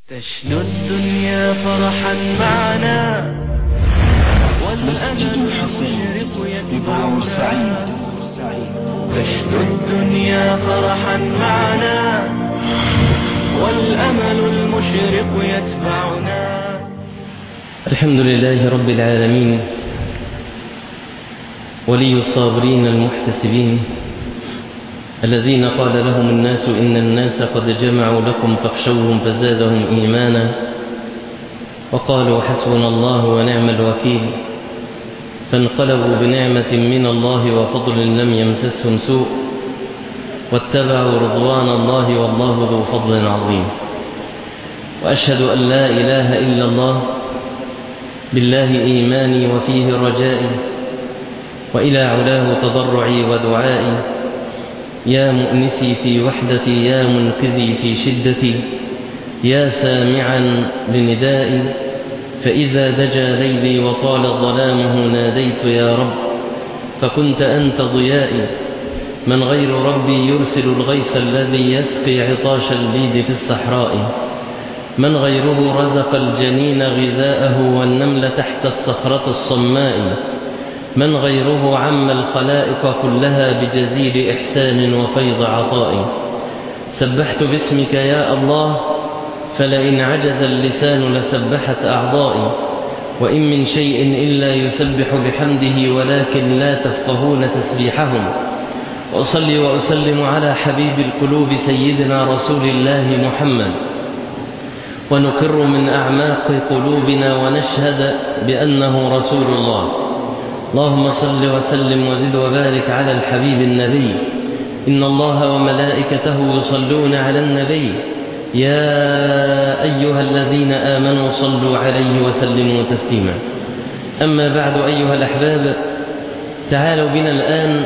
تشنو الدنيا فرحا معنا مسجد والأمل الحسين المشرق ببعور سعيد يتبعنا تشنو الدنيا فرحا معنا والأمل المشرق يتبعنا الحمد لله رب العالمين ولي الصابرين المحتسبين الذين قال لهم الناس إن الناس قد جمعوا لكم فاخشوهم فزادهم إيمانا وقالوا حسبنا الله ونعم الوكيل فانقلبوا بنعمة من الله وفضل لم يمسسهم سوء واتبعوا رضوان الله والله ذو فضل عظيم وأشهد أن لا إله إلا الله بالله إيماني وفيه رجائي وإلى علاه تضرعي ودعائي يا مؤنسي في وحدتي يا منقذي في شدتي يا سامعا لندائي فإذا دجى ليلي وطال ظلامه ناديت يا رب فكنت أنت ضيائي من غير ربي يرسل الغيث الذي يسقي عطاش البيد في الصحراء من غيره رزق الجنين غذاءه والنمل تحت الصخرة الصماء من غيره عم الخلائق كلها بجزيل إحسان وفيض عطاء سبحت باسمك يا الله فلئن عجز اللسان لسبحت أعضائي وإن من شيء إلا يسبح بحمده ولكن لا تفقهون تسبيحهم وأصلي وأسلم على حبيب القلوب سيدنا رسول الله محمد ونقر من أعماق قلوبنا ونشهد بأنه رسول الله اللهم صل وسلم وزد وبارك على الحبيب النبي إن الله وملائكته يصلون على النبي يا أيها الذين آمنوا صلوا عليه وسلموا تسليما أما بعد أيها الأحباب تعالوا بنا الآن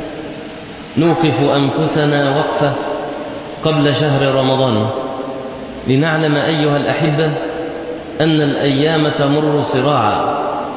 نوقف أنفسنا وقفة قبل شهر رمضان لنعلم أيها الأحبة أن الأيام تمر سراعا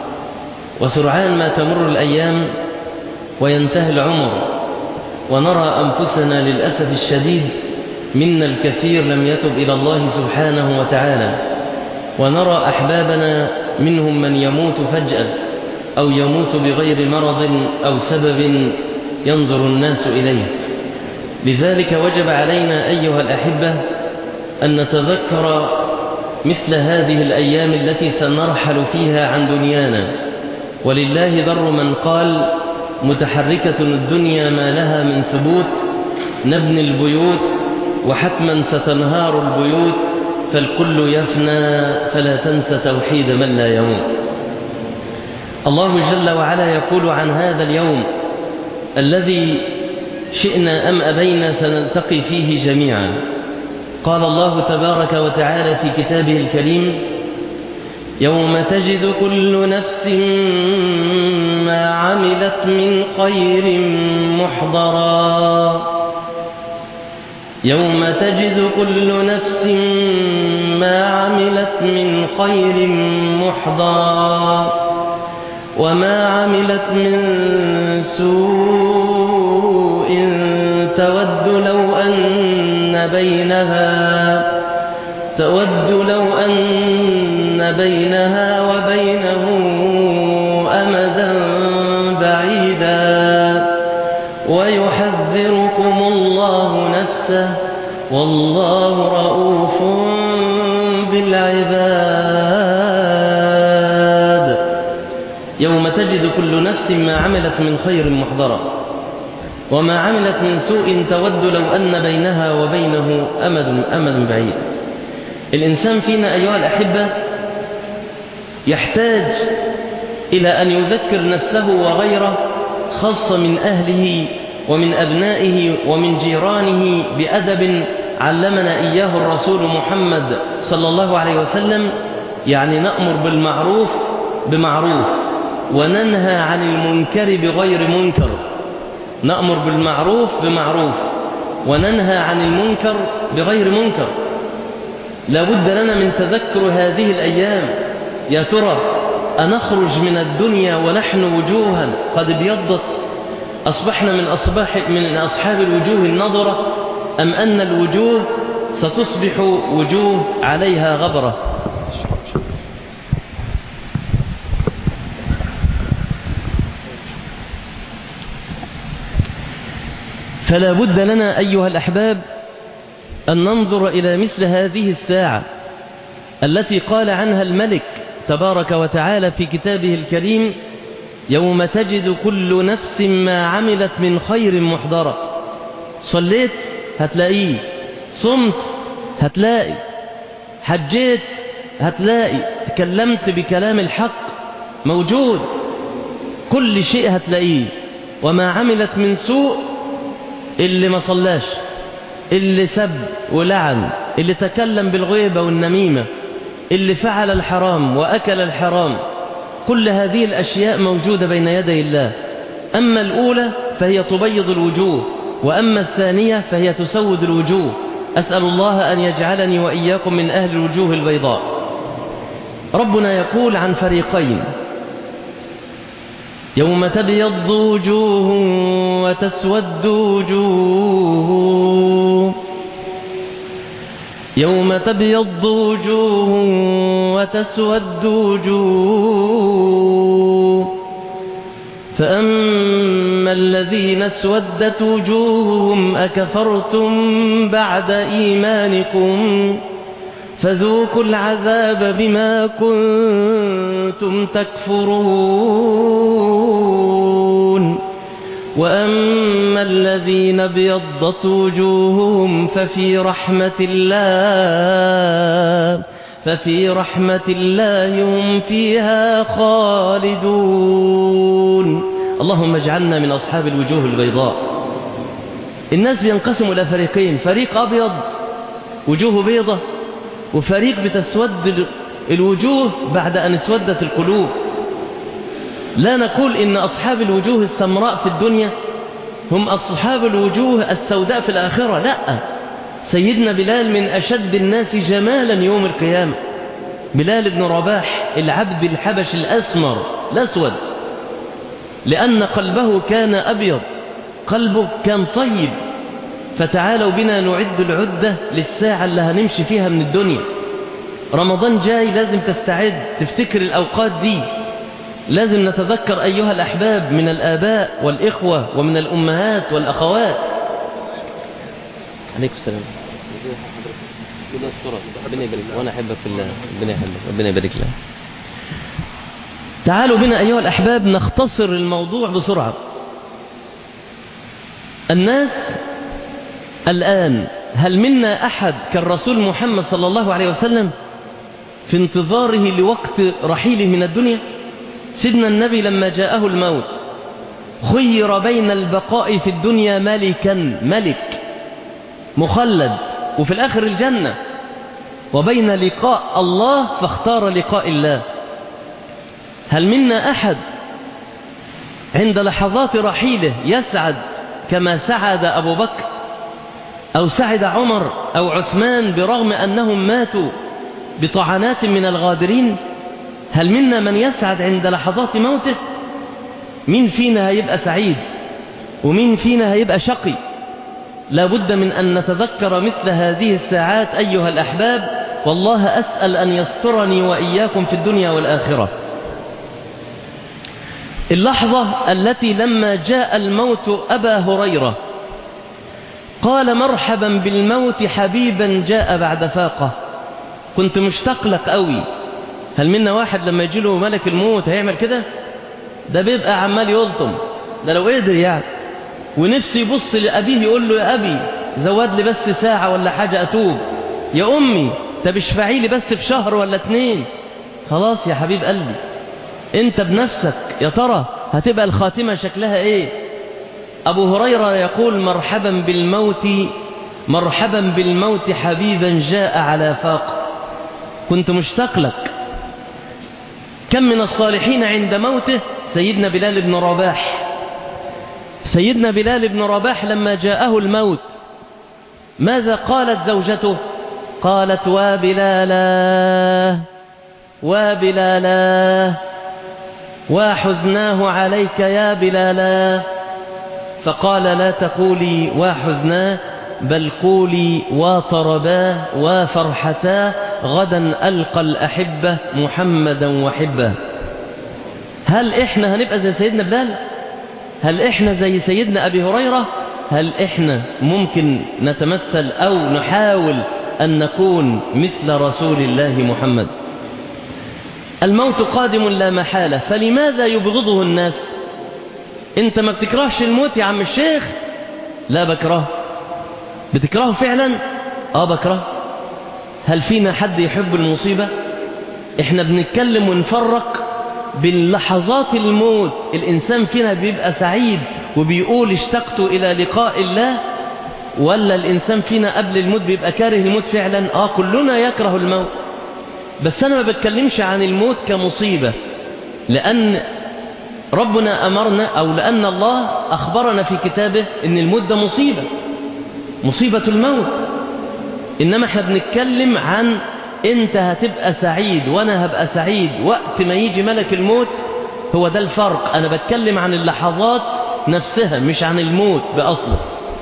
وسرعان ما تمر الأيام وينتهي العمر ونرى أنفسنا للأسف الشديد منا الكثير لم يتب إلى الله سبحانه وتعالى ونرى أحبابنا منهم من يموت فجأة أو يموت بغير مرض أو سبب ينظر الناس إليه لذلك وجب علينا أيها الأحبة أن نتذكر مثل هذه الأيام التي سنرحل فيها عن دنيانا ولله ذر من قال متحركة الدنيا ما لها من ثبوت نبني البيوت وحتما ستنهار البيوت فالكل يفنى فلا تنس توحيد من لا يموت الله جل وعلا يقول عن هذا اليوم الذي شئنا أم أبينا سنلتقي فيه جميعا قال الله تبارك وتعالى في كتابه الكريم يوم تجد كل نفس ما عملت من خير محضرا يوم تجد كل نفس ما عملت من خير محضرا وما عملت من سوء تود لو أن بينها تود لو أن بينها وبينه أمدا بعيدا ويحذركم الله نفسه والله رؤوف بالعباد يوم تجد كل نفس ما عملت من خير محضرا وما عملت من سوء تود لو أن بينها وبينه أمد, أمد بعيد الإنسان فينا أيها الأحبة يحتاج إلى أن يذكر نفسه وغيره خاصة من أهله ومن أبنائه ومن جيرانه بأدب علمنا إياه الرسول محمد صلى الله عليه وسلم يعني نأمر بالمعروف بمعروف وننهى عن المنكر بغير منكر نأمر بالمعروف بمعروف وننهى عن المنكر بغير منكر لا بد لنا من تذكر هذه الأيام يا ترى أنخرج من الدنيا ونحن وجوها قد ابيضت أصبحنا من, أصباح من أصحاب الوجوه النظرة أم أن الوجوه ستصبح وجوه عليها غبرة فلا بد لنا أيها الأحباب أن ننظر إلى مثل هذه الساعة التي قال عنها الملك تبارك وتعالى في كتابه الكريم يوم تجد كل نفس ما عملت من خير محضرة صليت هتلاقيه صمت هتلاقي حجيت هتلاقي تكلمت بكلام الحق موجود كل شيء هتلاقيه وما عملت من سوء اللي ما صلاش اللي سب ولعن اللي تكلم بالغيبة والنميمة اللي فعل الحرام وأكل الحرام كل هذه الأشياء موجودة بين يدي الله أما الأولى فهي تبيض الوجوه وأما الثانية فهي تسود الوجوه أسأل الله أن يجعلني وإياكم من أهل الوجوه البيضاء ربنا يقول عن فريقين يوم تبيض وجوه وتسود وجوه يوم تبيض وجوه وتسود وجوه فأما الذين اسودت وجوههم أكفرتم بعد إيمانكم فذوقوا العذاب بما كنتم تكفرون وأما الذين ابيضت وجوههم ففي رحمة الله ففي رحمة الله هم فيها خالدون اللهم اجعلنا من أصحاب الوجوه البيضاء الناس بينقسموا إلى فريقين فريق أبيض وجوه بيضة وفريق بتسود الوجوه بعد أن اسودت القلوب لا نقول إن أصحاب الوجوه السمراء في الدنيا هم أصحاب الوجوه السوداء في الآخرة لا سيدنا بلال من أشد الناس جمالا يوم القيامة بلال بن رباح العبد الحبش الأسمر الأسود لأن قلبه كان أبيض قلبه كان طيب فتعالوا بنا نعد العدة للساعة اللي هنمشي فيها من الدنيا رمضان جاي لازم تستعد تفتكر الأوقات دي لازم نتذكر أيها الأحباب من الآباء والإخوة ومن الأمهات والأخوات عليكم السلام ربنا يسترك ربنا يبارك وانا احبك في الله ربنا يحبك ربنا يبارك لك تعالوا بنا ايها الاحباب نختصر الموضوع بسرعه الناس الان هل منا احد كالرسول محمد صلى الله عليه وسلم في انتظاره لوقت رحيله من الدنيا سيدنا النبي لما جاءه الموت خير بين البقاء في الدنيا ملكا ملك مخلد وفي الآخر الجنة وبين لقاء الله فاختار لقاء الله هل منا أحد عند لحظات رحيله يسعد كما سعد أبو بكر أو سعد عمر أو عثمان برغم أنهم ماتوا بطعنات من الغادرين هل منا من يسعد عند لحظات موته مين فينا هيبقى سعيد ومين فينا هيبقى شقي لا بد من أن نتذكر مثل هذه الساعات أيها الأحباب والله أسأل أن يسترني وإياكم في الدنيا والآخرة اللحظة التي لما جاء الموت أبا هريرة قال مرحبا بالموت حبيبا جاء بعد فاقة كنت مشتاق لك قوي هل منا واحد لما يجي له ملك الموت هيعمل كده ده بيبقى عمال يلطم ده لو قدر يعني ونفسه يبص لأبيه يقول له يا أبي زود لي بس ساعة ولا حاجة أتوب يا أمي طب اشفعي لي بس في شهر ولا اتنين خلاص يا حبيب قلبي انت بنفسك يا ترى هتبقى الخاتمة شكلها ايه أبو هريرة يقول مرحبا بالموت مرحبا بالموت حبيبا جاء على فاق كنت مشتاق لك كم من الصالحين عند موته سيدنا بلال بن رباح سيدنا بلال بن رباح لما جاءه الموت ماذا قالت زوجته قالت وبلالا وبلالا وحزناه عليك يا بلالا فقال لا تقولي وحزناه بل قولي وطرباه وفرحتاه غدا ألقى الأحبة محمدا وحبه هل إحنا هنبقى زي سيدنا بلال هل إحنا زي سيدنا أبي هريرة هل إحنا ممكن نتمثل أو نحاول أن نكون مثل رسول الله محمد الموت قادم لا محالة فلماذا يبغضه الناس انت ما بتكرهش الموت يا عم الشيخ لا بكره بتكرهه فعلا اه بكره هل فينا حد يحب المصيبة احنا بنتكلم ونفرق باللحظات الموت الانسان فينا بيبقى سعيد وبيقول اشتقت الى لقاء الله ولا الانسان فينا قبل الموت بيبقى كاره الموت فعلا اه كلنا يكره الموت بس انا ما بتكلمش عن الموت كمصيبة لان ربنا امرنا او لان الله اخبرنا في كتابه ان الموت ده مصيبة مصيبة الموت انما احنا بنتكلم عن انت هتبقى سعيد وانا هبقى سعيد وقت ما يجي ملك الموت هو ده الفرق انا بتكلم عن اللحظات نفسها مش عن الموت باصله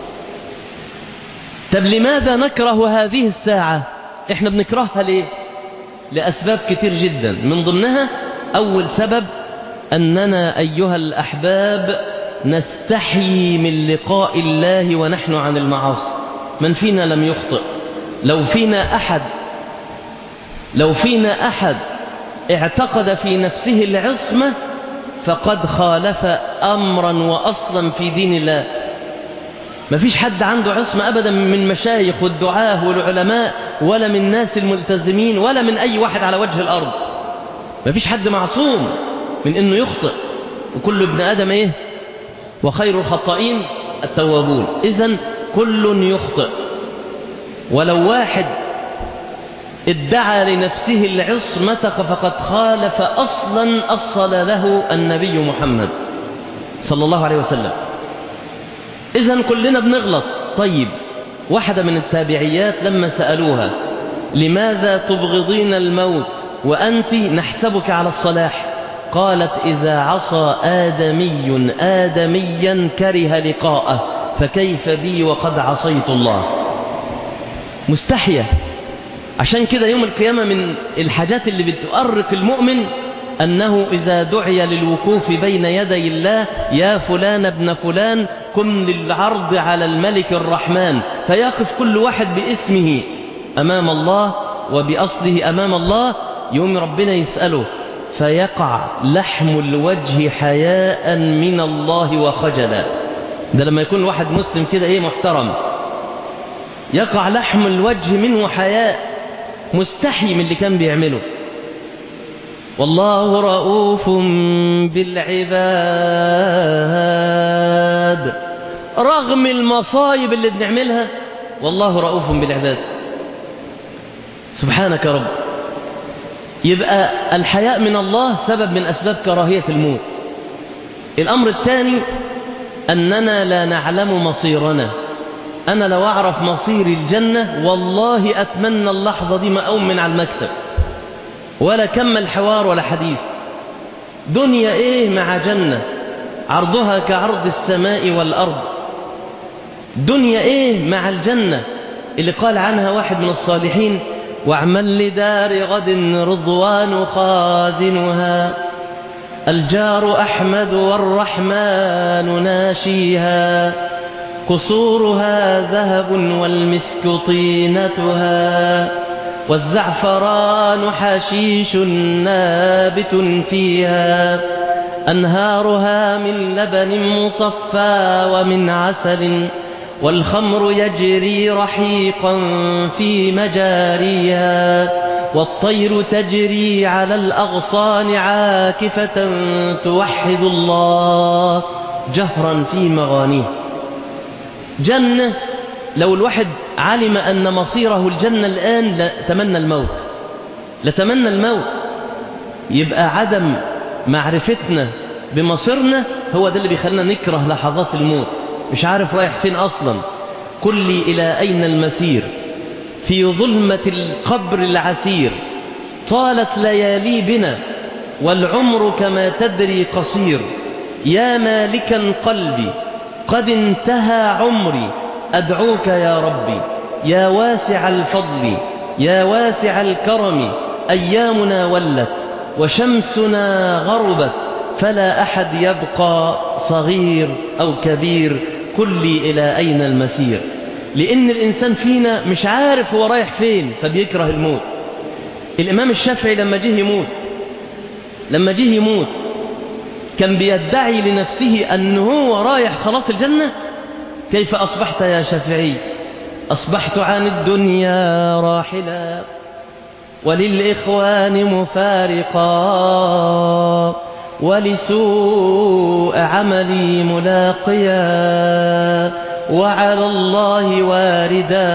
طب لماذا نكره هذه الساعة احنا بنكرهها ليه لأسباب كتير جدا من ضمنها أول سبب أننا أيها الأحباب نستحيي من لقاء الله ونحن عن المعاصي من فينا لم يخطئ لو فينا أحد لو فينا أحد اعتقد في نفسه العصمة فقد خالف أمرا وأصلا في دين الله ما فيش حد عنده عصمة أبدا من مشايخ والدعاة والعلماء ولا من الناس الملتزمين ولا من أي واحد على وجه الأرض ما فيش حد معصوم من أنه يخطئ وكل ابن آدم إيه وخير الخطائين التوابون إذا كل يخطئ ولو واحد ادعى لنفسه العصمة فقد خالف أصلا أصل له النبي محمد صلى الله عليه وسلم إذا كلنا بنغلط طيب واحدة من التابعيات لما سألوها لماذا تبغضين الموت وأنت نحسبك على الصلاح قالت إذا عصى آدمي آدميا كره لقاءه فكيف بي وقد عصيت الله مستحية عشان كده يوم القيامة من الحاجات اللي بتؤرق المؤمن أنه إذا دعي للوقوف بين يدي الله يا فلان ابن فلان كن للعرض على الملك الرحمن فيقف كل واحد باسمه أمام الله وبأصله أمام الله يوم ربنا يسأله فيقع لحم الوجه حياء من الله وخجلا ده لما يكون واحد مسلم كده ايه محترم يقع لحم الوجه منه حياء مستحي من اللي كان بيعمله والله رؤوف بالعباد رغم المصايب اللي بنعملها والله رؤوف بالعباد سبحانك يا رب يبقى الحياء من الله سبب من أسباب كراهية الموت الأمر الثاني أننا لا نعلم مصيرنا أنا لو أعرف مصير الجنة والله أتمنى اللحظة دي ما أقوم من على المكتب ولا كمل حوار ولا حديث دنيا إيه مع جنة عرضها كعرض السماء والأرض دنيا إيه مع الجنة اللي قال عنها واحد من الصالحين واعمل لدار غد رضوان خازنها الجار أحمد والرحمن ناشيها قصورها ذهب والمسك طينتها والزعفران حشيش نابت فيها أنهارها من لبن مصفى ومن عسل والخمر يجري رحيقا في مجاريها والطير تجري على الأغصان عاكفة توحد الله جهرا في مغانيه جنة لو الواحد علم أن مصيره الجنة الآن لتمنى الموت لتمنى الموت يبقى عدم معرفتنا بمصيرنا هو ده اللي بيخلينا نكره لحظات الموت مش عارف رايح فين أصلا قل لي إلى أين المسير في ظلمة القبر العسير طالت ليالي بنا والعمر كما تدري قصير يا مالكا قلبي قد انتهى عمري أدعوك يا ربي يا واسع الفضل يا واسع الكرم أيامنا ولت وشمسنا غربت فلا أحد يبقى صغير أو كبير كلي إلى أين المسير لأن الإنسان فينا مش عارف هو رايح فين فبيكره الموت الإمام الشافعي لما جه يموت لما جه يموت كان بيدعي لنفسه أن هو رايح خلاص الجنة كيف أصبحت يا شافعي أصبحت عن الدنيا راحلا وللإخوان مفارقا ولسوء عملي ملاقيا وعلى الله واردا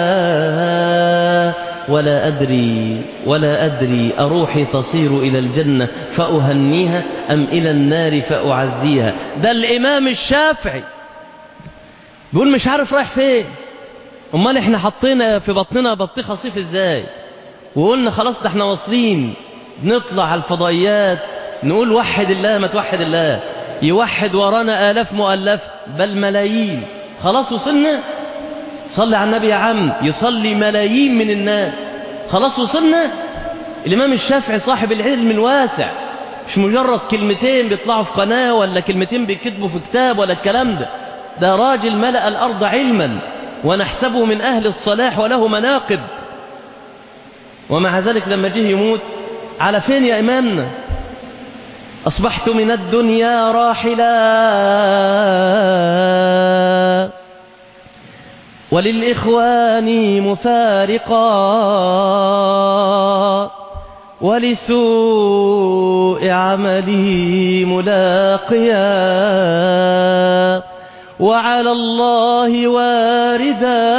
ولا أدري ولا أدري أروحي تصير إلى الجنة فأهنيها أم إلى النار فأعزيها ده الإمام الشافعي بيقول مش عارف رايح فين امال احنا حطينا في بطننا بطيخه صيف ازاي وقلنا خلاص ده احنا واصلين نطلع على الفضائيات نقول وحد الله ما توحد الله يوحد ورانا آلاف مؤلف بل ملايين خلاص وصلنا صلي على النبي يا عم يصلي ملايين من الناس خلاص وصلنا الإمام الشافعي صاحب العلم الواسع مش مجرد كلمتين بيطلعوا في قناة ولا كلمتين بيكتبوا في كتاب ولا الكلام ده ده راجل ملأ الأرض علما ونحسبه من أهل الصلاح وله مناقب ومع ذلك لما جه يموت على فين يا إمامنا أصبحت من الدنيا راحلا وللإخوان مفارقا ولسوء عملي ملاقيا وعلى الله واردا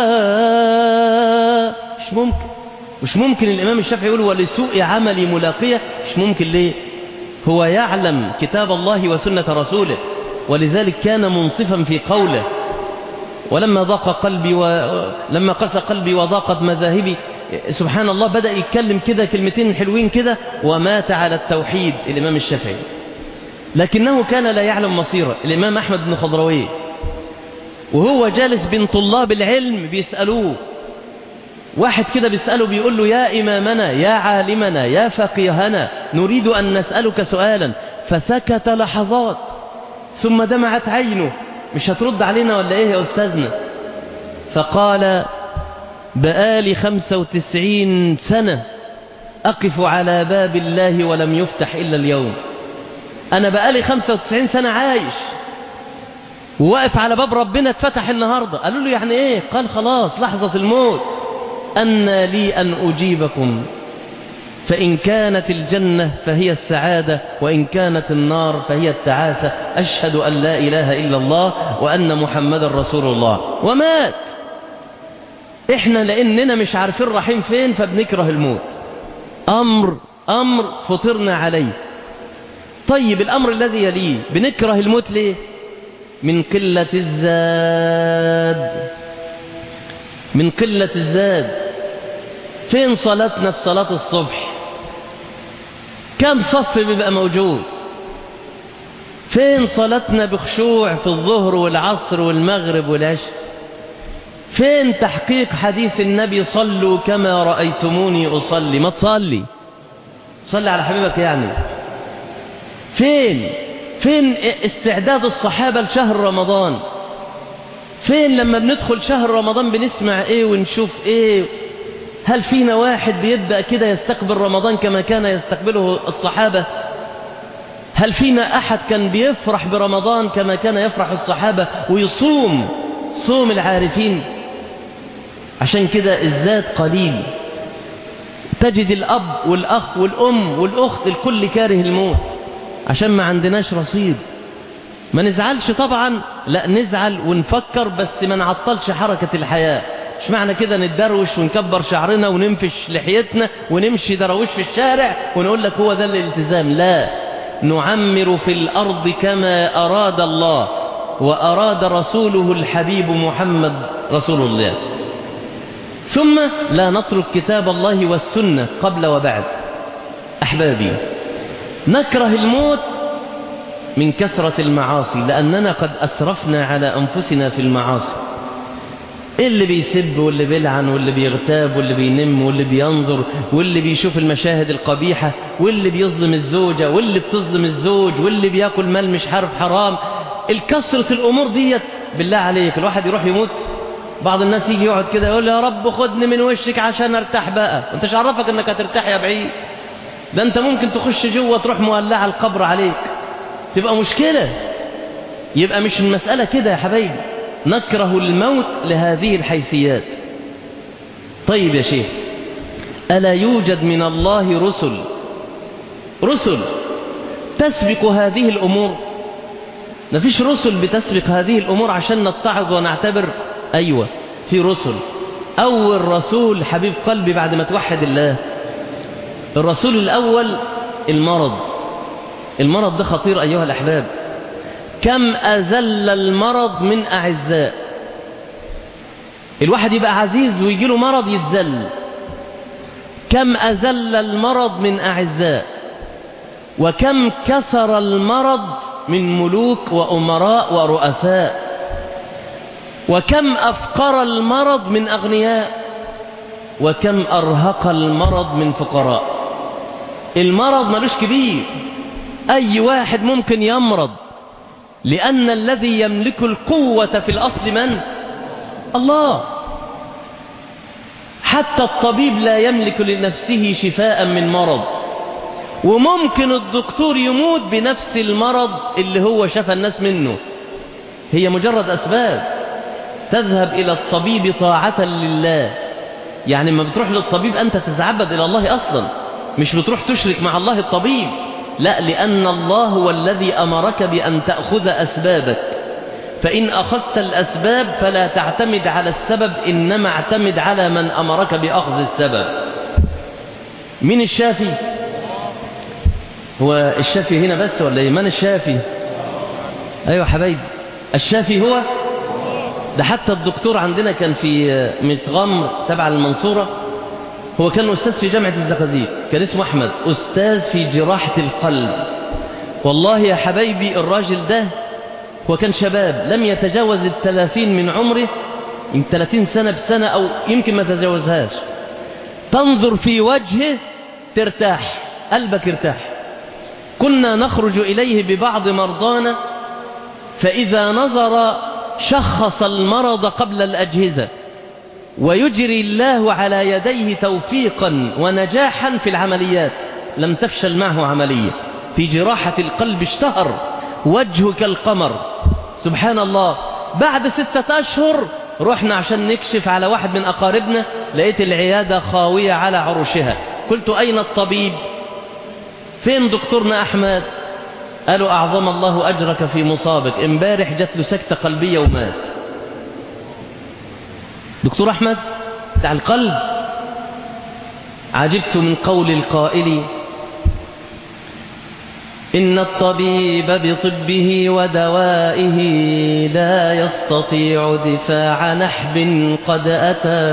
مش ممكن مش ممكن الإمام الشافعي يقول ولسوء عملي ملاقية مش ممكن ليه هو يعلم كتاب الله وسنة رسوله ولذلك كان منصفا في قوله ولما ضاق قلبي ولما قسى قلبي وضاقت مذاهبي سبحان الله بدأ يتكلم كده كلمتين حلوين كده ومات على التوحيد الإمام الشافعي لكنه كان لا يعلم مصيره الإمام أحمد بن خضروي وهو جالس بين طلاب العلم بيسألوه واحد كده بيسأله بيقول له يا إمامنا يا عالمنا يا فقيهنا نريد أن نسألك سؤالا فسكت لحظات ثم دمعت عينه مش هترد علينا ولا ايه يا أستاذنا فقال بقالي خمسة وتسعين سنة أقف على باب الله ولم يفتح إلا اليوم أنا بقالي خمسة وتسعين سنة عايش وواقف على باب ربنا اتفتح النهاردة قالوا له يعني ايه قال خلاص لحظة الموت أن لي أن أجيبكم فإن كانت الجنة فهي السعادة وإن كانت النار فهي التعاسة أشهد أن لا إله إلا الله وأن محمد رسول الله ومات إحنا لأننا مش عارفين رايحين فين فبنكره الموت أمر أمر فطرنا عليه طيب الأمر الذي يليه بنكره الموت ليه من قلة الزاد من قلة الزاد فين صلاتنا في صلاة الصبح كم صف بيبقى موجود فين صلاتنا بخشوع في الظهر والعصر والمغرب والعشاء فين تحقيق حديث النبي صلوا كما رأيتموني أصلي ما تصلي صلي على حبيبك يعني فين فين استعداد الصحابة لشهر رمضان فين لما بندخل شهر رمضان بنسمع ايه ونشوف ايه هل فينا واحد بيبدأ كده يستقبل رمضان كما كان يستقبله الصحابة هل فينا أحد كان بيفرح برمضان كما كان يفرح الصحابة ويصوم صوم العارفين عشان كده الزاد قليل تجد الأب والأخ والأم والأخت الكل كاره الموت عشان ما عندناش رصيد ما نزعلش طبعا لا نزعل ونفكر بس ما نعطلش حركة الحياة مش معنى كده نتدروش ونكبر شعرنا وننفش لحيتنا ونمشي دروش في الشارع ونقول لك هو ده الالتزام لا نعمر في الأرض كما أراد الله وأراد رسوله الحبيب محمد رسول الله ثم لا نترك كتاب الله والسنة قبل وبعد أحبابي نكره الموت من كثرة المعاصي لأننا قد أسرفنا على أنفسنا في المعاصي اللي بيسب واللي بيلعن واللي بيغتاب واللي بينم واللي بينظر واللي بيشوف المشاهد القبيحة واللي بيظلم الزوجة واللي بتظلم الزوج واللي بياكل مال مش عارف حرام الكسرة الأمور ديت بالله عليك الواحد يروح يموت بعض الناس يجي يقعد كده يقول يا رب خدني من وشك عشان ارتاح بقى انت عرفك انك هترتاح يا بعيد ده انت ممكن تخش جوه تروح مولع القبر عليك تبقى مشكلة يبقى مش المسألة كده يا حبايبي نكره الموت لهذه الحيثيات طيب يا شيخ ألا يوجد من الله رسل رسل تسبق هذه الأمور مفيش رسل بتسبق هذه الأمور عشان نتعظ ونعتبر أيوة في رسل أول رسول حبيب قلبي بعد ما توحد الله الرسول الأول المرض المرض ده خطير أيها الأحباب كم أزل المرض من أعزاء الواحد يبقى عزيز ويجي له مرض يتزل كم أزل المرض من أعزاء وكم كسر المرض من ملوك وأمراء ورؤساء وكم أفقر المرض من أغنياء وكم أرهق المرض من فقراء المرض ملوش كبير أي واحد ممكن يمرض لأن الذي يملك القوة في الأصل من؟ الله حتى الطبيب لا يملك لنفسه شفاء من مرض وممكن الدكتور يموت بنفس المرض اللي هو شفى الناس منه هي مجرد أسباب تذهب إلى الطبيب طاعة لله يعني ما بتروح للطبيب أنت تتعبد إلى الله أصلا مش بتروح تشرك مع الله الطبيب لا لأن الله هو الذي أمرك بأن تأخذ أسبابك فإن أخذت الأسباب فلا تعتمد على السبب إنما اعتمد على من أمرك بأخذ السبب من الشافي هو الشافي هنا بس ولا إيه من الشافي أيوة حبايبي الشافي هو ده حتى الدكتور عندنا كان في متغمر تبع المنصورة هو كان أستاذ في جامعة الزقازيق كان اسمه أحمد أستاذ في جراحة القلب والله يا حبايبي الراجل ده هو كان شباب لم يتجاوز الثلاثين من عمره من ثلاثين سنة بسنة أو يمكن ما تجاوزهاش تنظر في وجهه ترتاح قلبك يرتاح كنا نخرج إليه ببعض مرضانا فإذا نظر شخص المرض قبل الأجهزة ويجري الله على يديه توفيقا ونجاحا في العمليات لم تفشل معه عملية في جراحة القلب اشتهر وجهه كالقمر سبحان الله بعد ستة أشهر رحنا عشان نكشف على واحد من أقاربنا لقيت العيادة خاوية على عروشها قلت أين الطبيب فين دكتورنا أحمد قالوا أعظم الله أجرك في مصابك امبارح جات له سكتة قلبية ومات دكتور أحمد بتاع القلب عجبت من قول القائل إن الطبيب بطبه ودوائه لا يستطيع دفاع نحب قد أتى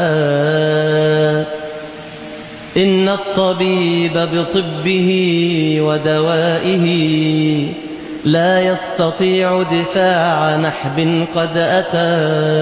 إن الطبيب بطبه ودوائه لا يستطيع دفاع نحب قد أتى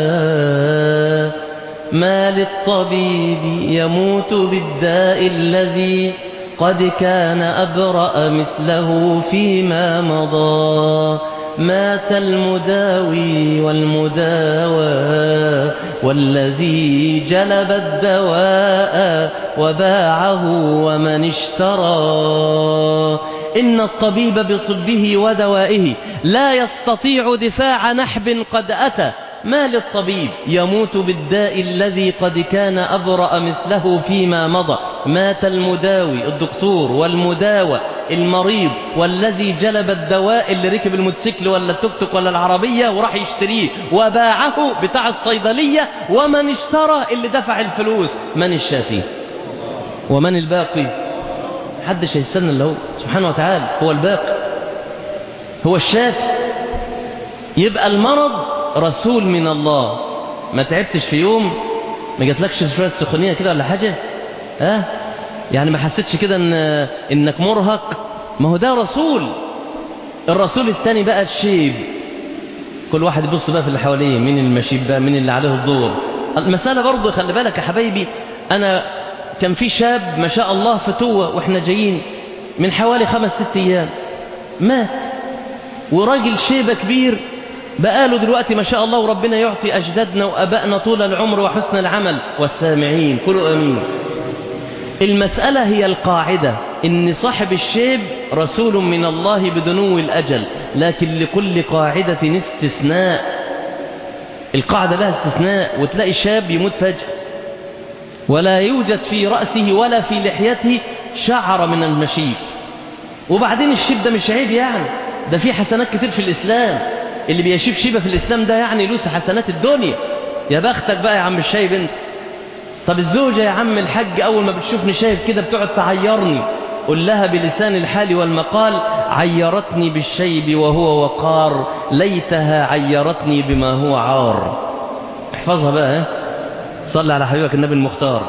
ما للطبيب يموت بالداء الذي قد كان أبرأ مثله فيما مضى مات المداوي والمداوى والذي جلب الدواء وباعه ومن اشترى إن الطبيب بطبه ودوائه لا يستطيع دفاع نحب قد أتى ما للطبيب يموت بالداء الذي قد كان أبرأ مثله فيما مضى مات المداوي الدكتور والمداوى المريض والذي جلب الدواء اللي ركب الموتوسيكل ولا التوك توك ولا العربية وراح يشتريه وباعه بتاع الصيدلية ومن اشترى اللي دفع الفلوس من الشافي ومن الباقي حدش هيستنى اللي هو سبحانه وتعالى هو الباقي هو الشافي يبقى المرض رسول من الله ما تعبتش في يوم ما جاتلكش شوية سخونية كده ولا حاجة ها أه؟ يعني ما حسيتش كده ان انك مرهق ما هو ده رسول الرسول الثاني بقى الشيب كل واحد يبص بقى في اللي حواليه مين المشيب بقى مين اللي عليه الدور المسألة برضه خلي بالك يا حبايبي أنا كان في شاب ما شاء الله فتوة وإحنا جايين من حوالي خمس ست أيام مات وراجل شيبة كبير بقاله دلوقتي ما شاء الله وربنا يعطي أجدادنا وأبائنا طول العمر وحسن العمل والسامعين كلوا أمين المسألة هي القاعدة إن صاحب الشيب رسول من الله بدنو الأجل لكن لكل قاعدة استثناء القاعدة لها استثناء وتلاقي الشاب يموت فجأة ولا يوجد في رأسه ولا في لحيته شعر من المشيب وبعدين الشيب ده مش عيب يعني ده فيه حسنات كتير في الإسلام اللي بيشيب شيبة في الإسلام ده يعني له حسنات الدنيا يا بختك بقى يا عم الشايب انت طب الزوجة يا عم الحج أول ما بتشوفني شايب كده بتقعد تعيرني قل لها بلسان الحال والمقال عيرتني بالشيب وهو وقار ليتها عيرتني بما هو عار احفظها بقى ها صلي على حبيبك النبي المختار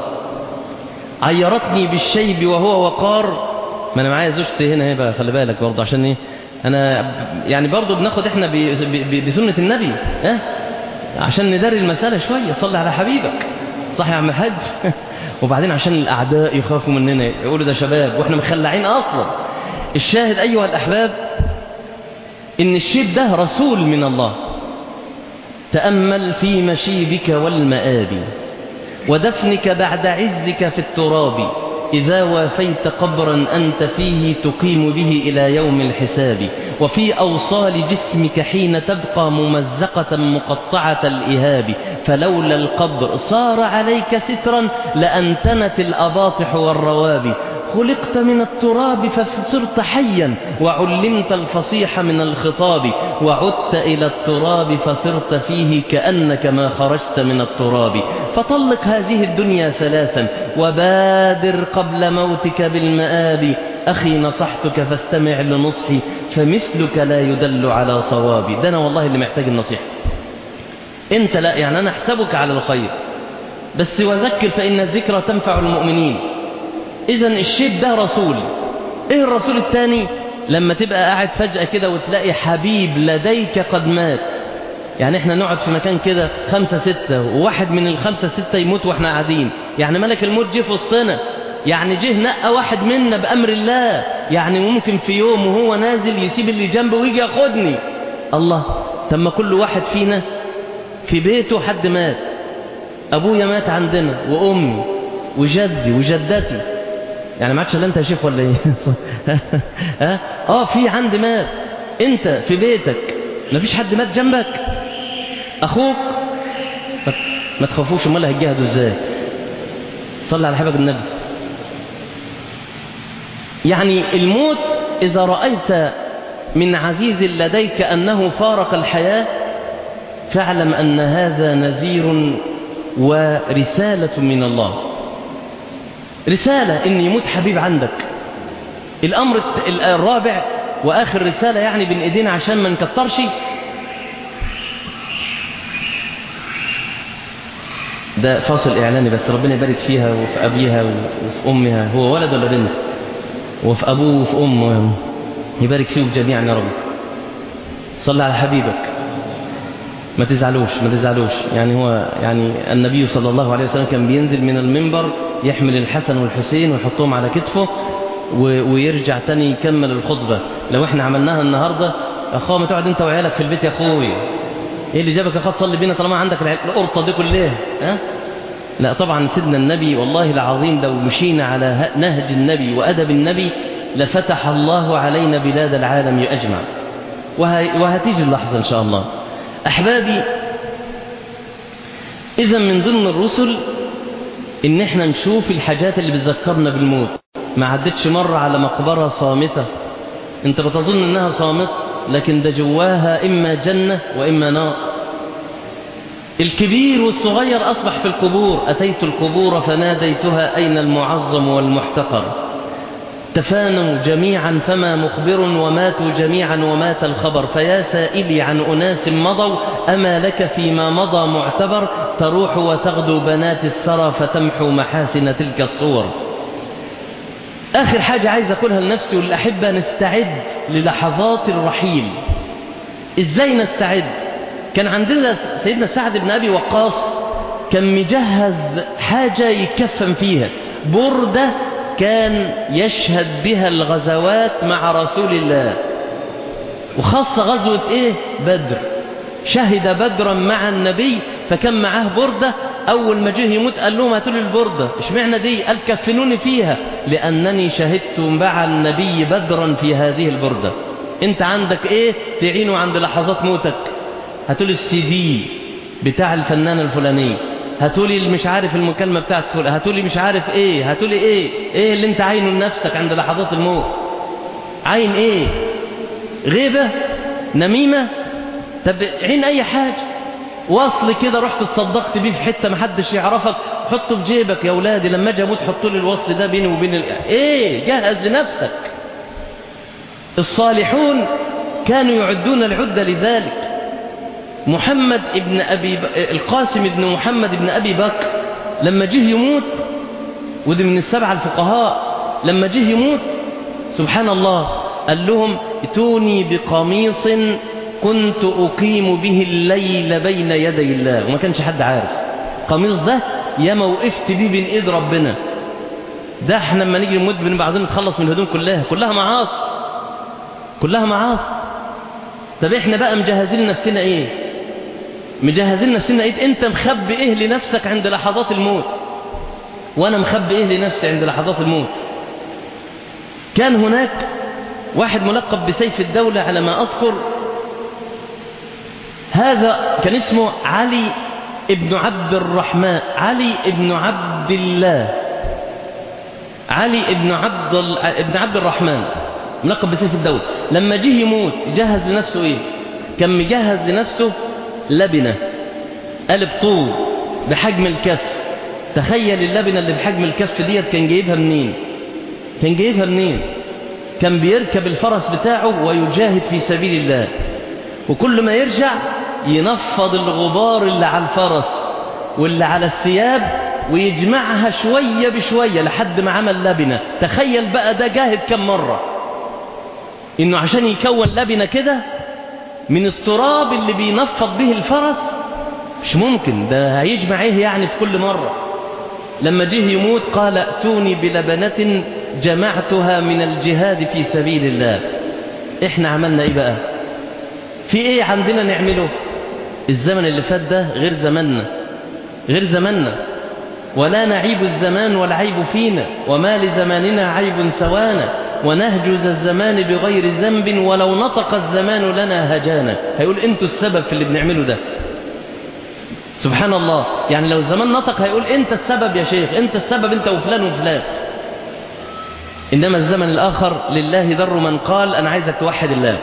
عيرتني بالشيب وهو وقار ما انا معايا زوجتي هنا اهي بقى خلي بالك برضه عشان ايه انا يعني برضه بناخد احنا ب- ب- بسنة النبي ها عشان نداري المسألة شوية صلي على حبيبك صح يا عم الحاج وبعدين عشان الأعداء يخافوا مننا يقولوا ده شباب وإحنا مخلعين أصلا الشاهد أيها الأحباب إن الشيب ده رسول من الله تأمل في مشيبك والمآب ودفنك بعد عزك في التراب إذا وافيت قبرا أنت فيه تقيم به إلى يوم الحساب وفي أوصال جسمك حين تبقى ممزقة مقطعة الإهاب فلولا القبر صار عليك سترا لأنتنت الأباطح والرواب خلقت من التراب فصرت حيا وعلمت الفصيح من الخطاب وعدت إلى التراب فصرت فيه كأنك ما خرجت من التراب فطلق هذه الدنيا ثلاثا وبادر قبل موتك بالمآب أخي نصحتك فاستمع لنصحي فمثلك لا يدل على صوابي ده أنا والله اللي محتاج النصيحة انت لا يعني أنا أحسبك على الخير بس وذكر فإن الذكرى تنفع المؤمنين إذا الشيب ده رسول إيه الرسول الثاني لما تبقى قاعد فجأة كده وتلاقي حبيب لديك قد مات يعني احنا نقعد في مكان كده خمسة ستة وواحد من الخمسة ستة يموت واحنا قاعدين يعني ملك الموت جه في وسطنا يعني جه نقى واحد منا بأمر الله يعني ممكن في يوم وهو نازل يسيب اللي جنبه ويجي ياخدني الله تم كل واحد فينا في بيته حد مات أبويا مات عندنا وأمي وجدي وجدتي يعني ما عادش الا انت يا شيخ ولا ايه ها اه في عندي مات انت في بيتك ما فيش حد مات جنبك اخوك ما- ما تخافوش امال هتجاهدوا ازاي صلي على حبيبك النبي يعني الموت اذا رايت من عزيز لديك انه فارق الحياه فاعلم ان هذا نذير ورساله من الله رسالة إن يموت حبيب عندك الأمر الت- ال- الرابع وآخر رسالة يعني بين إيدينا عشان ما نكترش ده فاصل إعلاني بس ربنا يبارك فيها وفي أبيها وفي أمها هو ولد ولا بنت وفي أبوه وفي أمه يبارك فيهم جميعا يا رب صلى على حبيبك ما تزعلوش ما تزعلوش يعني هو يعني النبي صلى الله عليه وسلم كان بينزل من المنبر يحمل الحسن والحسين ويحطهم على كتفه و- ويرجع تاني يكمل الخطبة لو احنا عملناها النهاردة اخوة ما تقعد انت وعيالك في البيت يا اخوي ايه اللي جابك يا اخوة تصلي بينا طالما عندك الع- القرطة دي كلها ها لا طبعا سيدنا النبي والله العظيم لو مشينا على ه- نهج النبي وأدب النبي لفتح الله علينا بلاد العالم أجمع وه- وهتيجي اللحظة إن شاء الله أحبابي إذا من ضمن الرسل إن إحنا نشوف الحاجات اللي بتذكرنا بالموت ما عدتش مرة على مقبرة صامتة أنت بتظن إنها صامت لكن ده جواها إما جنة وإما نار الكبير والصغير أصبح في القبور أتيت القبور فناديتها أين المعظم والمحتقر تفانوا جميعا فما مخبر وماتوا جميعا ومات الخبر فيا سائلي عن أناس مضوا أما لك فيما مضى معتبر تروح وتغدو بنات الثرى فتمحو محاسن تلك الصور آخر حاجة عايز أقولها لنفسي والأحبة نستعد للحظات الرحيل إزاي نستعد كان عندنا سيدنا سعد بن أبي وقاص كان مجهز حاجة يكفن فيها بردة كان يشهد بها الغزوات مع رسول الله وخاصة غزوة ايه بدر شهد بدرا مع النبي فكان معاه بردة أول ما جه يموت قال لهم هاتوا لي البردة اشمعنى دي قال كفنوني فيها لأنني شهدت مع النبي بدرا في هذه البردة انت عندك ايه تعينه عند لحظات موتك هاتوا لي السي دي بتاع الفنانة الفلانية هاتوا لي مش عارف المكالمة بتاعت فلان هاتوا لي مش عارف ايه هاتوا لي ايه ايه اللي انت عاينه لنفسك عند لحظات الموت عين ايه غيبة نميمة طب عين اي حاجة وصل كده رحت تصدقت بيه في حتة محدش يعرفك حطه في جيبك يا اولادي لما اجي اموت حطوا لي الوصل ده بيني وبين ال... ايه جهز لنفسك الصالحون كانوا يعدون العدة لذلك محمد ابن أبي ب... القاسم ابن محمد ابن أبي بكر لما جه يموت ودي من السبعة الفقهاء لما جه يموت سبحان الله قال لهم اتوني بقميص كنت أقيم به الليل بين يدي الله وما كانش حد عارف قميص ده ياما وقفت بيه بين ايد ربنا ده احنا لما نيجي نموت بنبقى عايزين نتخلص من الهدوم كلها كلها معاصي كلها معاصي طب احنا بقى مجهزين نفسنا ايه مجهزين نفسنا ايه انت مخبي ايه لنفسك عند لحظات الموت وانا مخبي ايه لنفسي عند لحظات الموت كان هناك واحد ملقب بسيف الدولة على ما أذكر هذا كان اسمه علي ابن عبد الرحمن علي ابن عبد الله علي ابن عبد ال... ابن عبد الرحمن ملقب بسيف الدولة لما جه يموت جهز لنفسه ايه كان مجهز لنفسه لبنة قلب طول بحجم الكف تخيل اللبنة اللي بحجم الكف ديت كان جايبها منين كان جايبها منين كان بيركب الفرس بتاعه ويجاهد في سبيل الله وكل ما يرجع ينفض الغبار اللي على الفرس واللي على الثياب ويجمعها شوية بشوية لحد ما عمل لبنة تخيل بقى ده جاهد كم مرة انه عشان يكون لبنة كده من التراب اللي بينفض به الفرس مش ممكن ده هيجمع ايه يعني في كل مرة لما جه يموت قال ائتوني بلبنة جمعتها من الجهاد في سبيل الله احنا عملنا ايه بقى في ايه عندنا نعمله الزمن اللي فات ده غير زماننا غير زماننا ولا نعيب الزمان والعيب فينا وما لزماننا عيب سوانا ونهجز الزمان بغير ذنب ولو نطق الزمان لنا هجانا هيقول انتوا السبب في اللي بنعمله ده سبحان الله يعني لو الزمان نطق هيقول انت السبب يا شيخ انت السبب انت وفلان وفلان إنما الزمن الآخر لله در من قال أنا عايزك توحد الله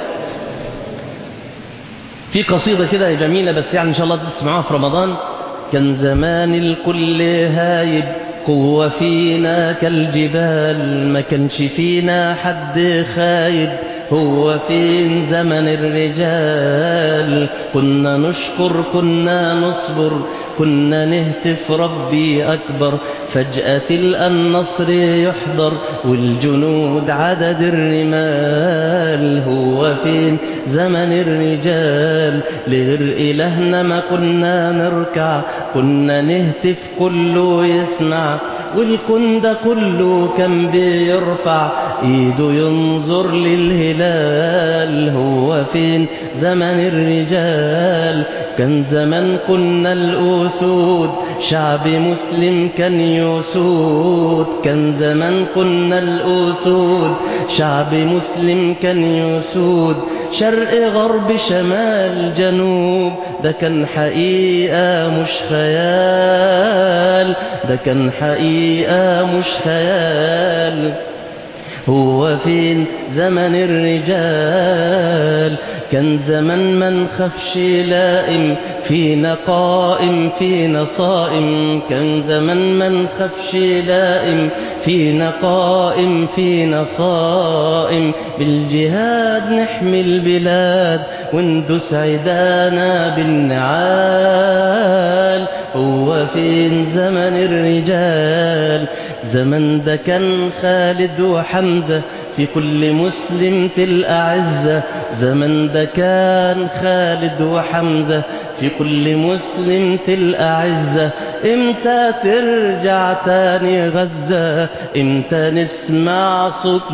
في قصيدة كده جميلة بس يعني إن شاء الله تسمعوها في رمضان كان زمان الكل هايب قوة فينا كالجبال ما كانش فينا حد خايب هو فين زمن الرجال كنا نشكر كنا نصبر كنا نهتف ربي أكبر فجأة تلقى النصر يحضر والجنود عدد الرمال هو فين زمن الرجال لغير إلهنا ما كنا نركع كنا نهتف كله يسمع والكون ده كله كان بيرفع ايده ينظر للهلال هو فين زمن الرجال كان زمان كنا الأسود شعب مسلم كان يسود كان زمان كنا الأسود شعب مسلم كان يسود شرق غرب شمال جنوب ده كان حقيقة مش خيال ده كان حقيقة مش خيال هو فين زمن الرجال كان زمن ما نخافش لائم فينا قائم فينا صائم كان زمن ما نخافش لائم فينا قائم فينا صائم بالجهاد نحمي البلاد وندس عدانا بالنعال هو فين زمن الرجال زمن ده كان خالد وحمزة في كل مسلم تلقى عزة زمن ده كان خالد وحمزة في كل مسلم تلقى عزة امتى ترجع تاني غزة امتى نسمع صوت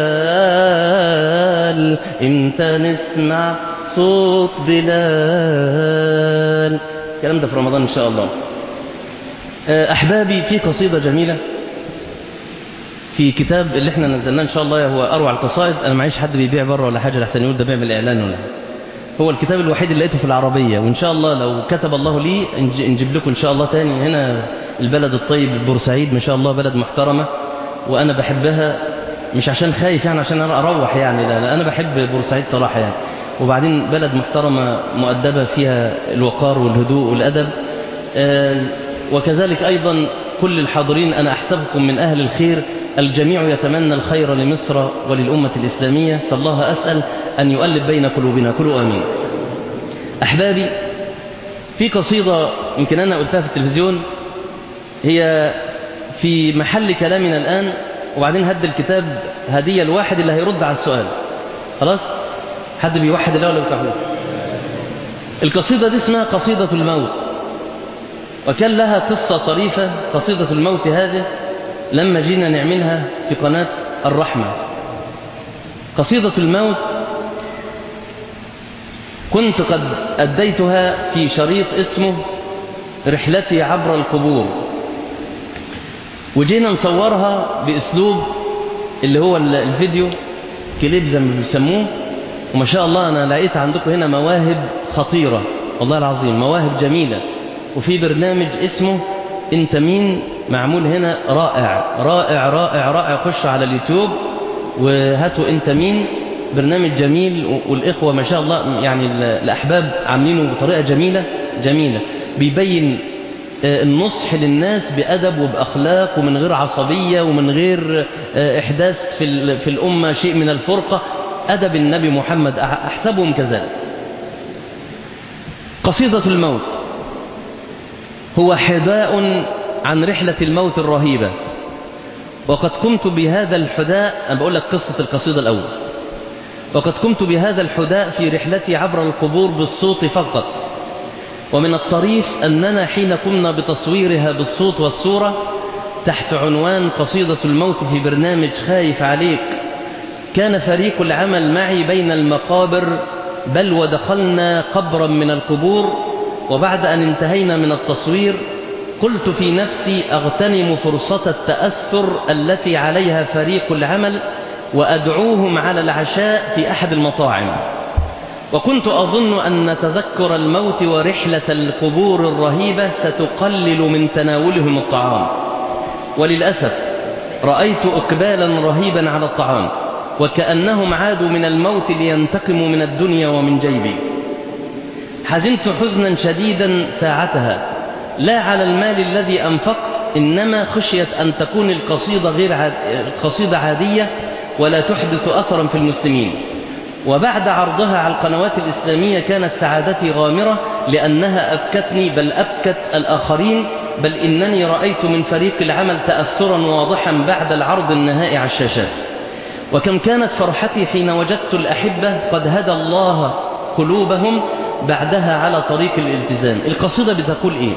بلال امتى نسمع صوت بلال الكلام ده في رمضان ان شاء الله احبابي في قصيدة جميلة في كتاب اللي احنا نزلناه ان شاء الله هو اروع القصائد انا معيش حد بيبيع بره ولا حاجه لحسن يقول ده بيعمل اعلان ولا هو الكتاب الوحيد اللي لقيته في العربيه وان شاء الله لو كتب الله لي نجيب لكم ان شاء الله تاني هنا البلد الطيب بورسعيد ما شاء الله بلد محترمه وانا بحبها مش عشان خايف يعني عشان انا اروح يعني لا, لا انا بحب بورسعيد صراحه يعني وبعدين بلد محترمه مؤدبه فيها الوقار والهدوء والادب آه وكذلك ايضا كل الحاضرين انا احسبكم من اهل الخير الجميع يتمنى الخير لمصر وللأمة الإسلامية فالله أسأل أن يؤلف بين قلوبنا كل آمين أحبابي في قصيدة يمكن أنا قلتها في التلفزيون هي في محل كلامنا الآن وبعدين هد الكتاب هدية الواحد اللي هيرد على السؤال خلاص حد بيوحد الله ولا بتعمل القصيدة دي اسمها قصيدة الموت وكان لها قصة طريفة قصيدة الموت هذه لما جينا نعملها في قناة الرحمة قصيدة الموت كنت قد أديتها في شريط اسمه رحلتي عبر القبور وجينا نصورها بأسلوب اللي هو الفيديو كليب زي ما بيسموه وما شاء الله أنا لقيت عندكم هنا مواهب خطيرة والله العظيم مواهب جميلة وفي برنامج اسمه انت مين معمول هنا رائع رائع رائع رائع خش على اليوتيوب وهاتوا انت مين برنامج جميل والإخوة ما شاء الله يعني الأحباب عاملينه بطريقة جميلة جميلة بيبين النصح للناس بأدب وبأخلاق ومن غير عصبية ومن غير إحداث في, في الأمة شيء من الفرقة أدب النبي محمد أحسبهم كذلك قصيدة الموت هو حداء عن رحلة الموت الرهيبة وقد قمت بهذا الحداء أنا بقول لك قصة القصيدة الأول وقد قمت بهذا الحداء في رحلتي عبر القبور بالصوت فقط ومن الطريف أننا حين قمنا بتصويرها بالصوت والصورة تحت عنوان قصيدة الموت في برنامج خايف عليك كان فريق العمل معي بين المقابر بل ودخلنا قبرا من القبور وبعد أن انتهينا من التصوير قلت في نفسي أغتنم فرصة التأثر التي عليها فريق العمل وأدعوهم على العشاء في أحد المطاعم وكنت أظن أن تذكر الموت ورحلة القبور الرهيبة ستقلل من تناولهم الطعام وللأسف رأيت إقبالا رهيبا على الطعام وكأنهم عادوا من الموت لينتقموا من الدنيا ومن جيبي حزنت حزنا شديدا ساعتها لا على المال الذي أنفقت إنما خشيت أن تكون القصيدة غير عاد... قصيدة عادية ولا تحدث أثرا في المسلمين وبعد عرضها على القنوات الإسلامية كانت سعادتي غامرة لأنها أبكتني بل أبكت الآخرين بل إنني رأيت من فريق العمل تأثرا واضحا بعد العرض النهائي على الشاشات وكم كانت فرحتي حين وجدت الأحبة قد هدى الله قلوبهم بعدها على طريق الالتزام القصيدة بتقول إيه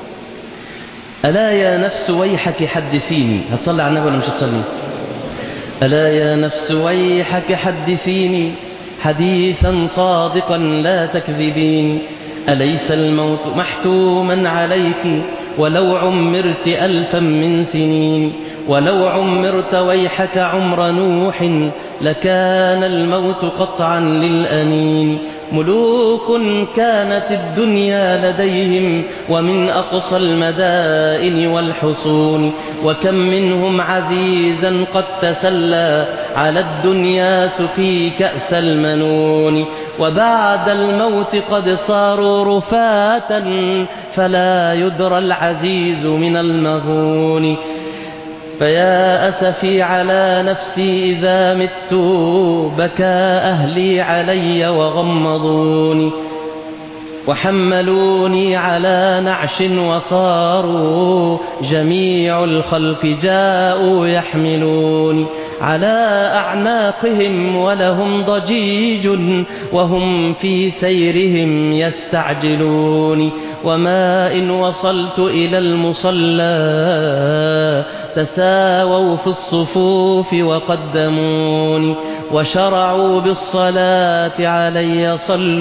ألا يا نفس ويحك حدثيني هتصلي على النبي ولا مش هتصلي ألا يا نفس ويحك حدثيني حديثا صادقا لا تكذبين أليس الموت محتوما عليك ولو عمرت ألفا من سنين ولو عمرت ويحك عمر نوح لكان الموت قطعا للأنين ملوك كانت الدنيا لديهم ومن أقصى المدائن والحصون وكم منهم عزيزا قد تسلى على الدنيا سقي كأس المنون وبعد الموت قد صاروا رفاتا فلا يدرى العزيز من المغون فيا أسفي على نفسي إذا مت بكى أهلي علي وغمضوني وحملوني على نعش وصاروا جميع الخلق جاءوا يحملوني على أعناقهم ولهم ضجيج وهم في سيرهم يستعجلون وما إن وصلت إلى المصلى تساووا في الصفوف وقدموني وشرعوا بالصلاة علي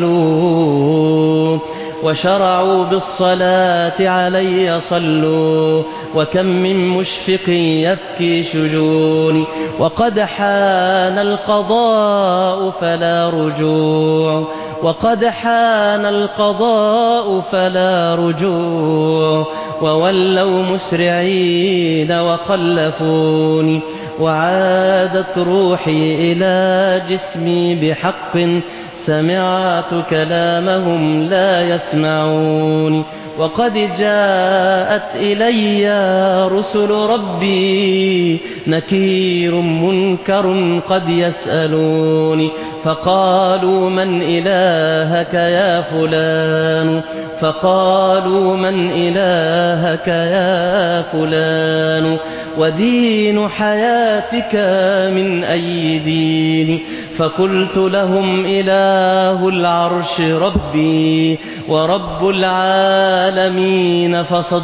صلوا وشرعوا بالصلاة علي صلوا وكم من مشفق يبكي شجوني وقد حان القضاء فلا رجوع وقد حان القضاء فلا رجوع وولوا مسرعين وخلفوني وعادت روحي إلى جسمي بحق سمعت كلامهم لا يسمعون وقد جاءت إلي رسل ربي نكير منكر قد يسألوني فقالوا من إلهك يا فلان فقالوا من إلهك يا فلان ودين حياتك من أي دين فقلت لهم إله العرش ربي ورب العالمين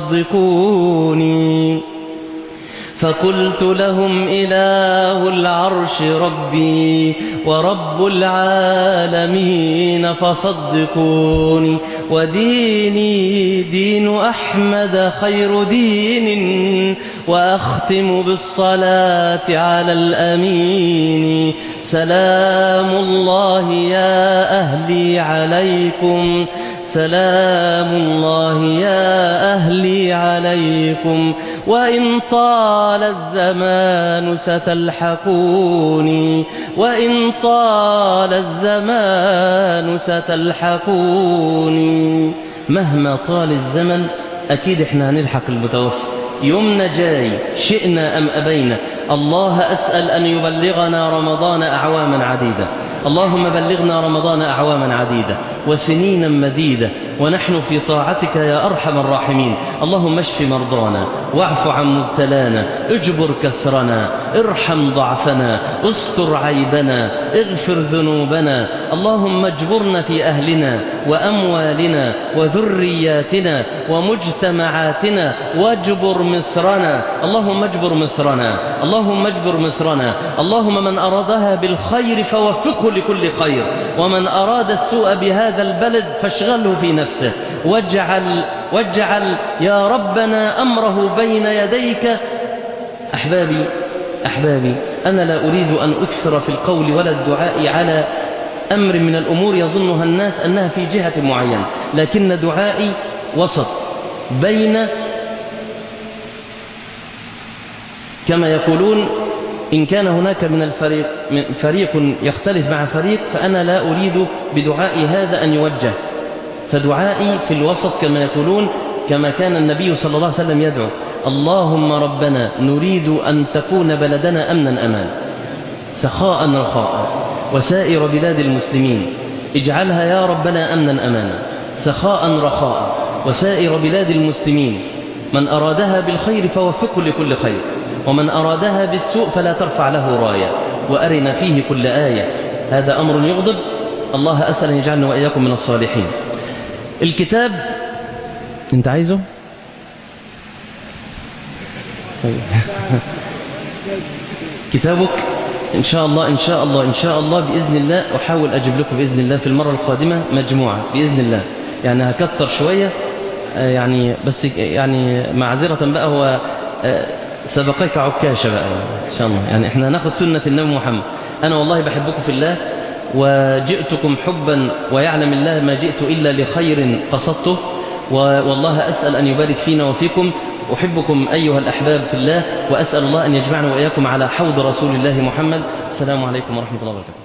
فصدقوني فقلت لهم إله العرش ربي ورب العالمين فصدقوني وديني دين أحمد خير دين وأختم بالصلاة على الأمين سلام الله يا أهلي عليكم سلام الله يا أهلي عليكم وإن طال الزمان ستلحقوني وإن طال الزمان ستلحقوني مهما طال الزمن أكيد إحنا هنلحق المتوفى يومنا جاي شئنا أم أبينا الله أسأل أن يبلغنا رمضان أعواما عديدة اللهم بلغنا رمضان أعواما عديدة وسنينا مديدة ونحن في طاعتك يا أرحم الراحمين اللهم اشف مرضانا واعف عن مبتلانا اجبر كسرنا ارحم ضعفنا استر عيبنا اغفر ذنوبنا اللهم اجبرنا في أهلنا وأموالنا وذرياتنا ومجتمعاتنا واجبر مصرنا اللهم اجبر مصرنا اللهم اجبر مصرنا اللهم من أرادها بالخير فوفقه لكل خير ومن أراد السوء بهذا البلد فاشغله في نفسه واجعل, واجعل يا ربنا أمره بين يديك أحبابي أحبابي أنا لا أريد أن أكثر في القول ولا الدعاء على أمر من الأمور يظنها الناس أنها في جهة معينة لكن دعائي وسط بين كما يقولون إن كان هناك من الفريق من فريق يختلف مع فريق فأنا لا أريد بدعائي هذا أن يوجه فدعائي في الوسط كما يقولون كما كان النبي صلى الله عليه وسلم يدعو اللهم ربنا نريد أن تكون بلدنا أمنا أمان سخاء رخاء وسائر بلاد المسلمين اجعلها يا ربنا أمنا أمانا سخاء رخاء وسائر بلاد المسلمين من أرادها بالخير فوفقه لكل خير ومن أرادها بالسوء فلا ترفع له راية وأرنا فيه كل آية هذا أمر يغضب الله أسأل أن يجعلنا وإياكم من الصالحين الكتاب انت عايزه طيب. كتابك إن شاء الله إن شاء الله إن شاء الله بإذن الله أحاول أجيب لكم بإذن الله في المرة القادمة مجموعة بإذن الله يعني هكتر شوية يعني بس يعني معذرة بقى هو سبقك عكاشة بقى إن شاء الله يعني إحنا ناخد سنة النبي محمد أنا والله بحبكم في الله وجئتكم حبا ويعلم الله ما جئت إلا لخير قصدته والله أسأل أن يبارك فينا وفيكم أحبكم أيها الأحباب في الله وأسأل الله أن يجمعنا وإياكم على حوض رسول الله محمد السلام عليكم ورحمة الله وبركاته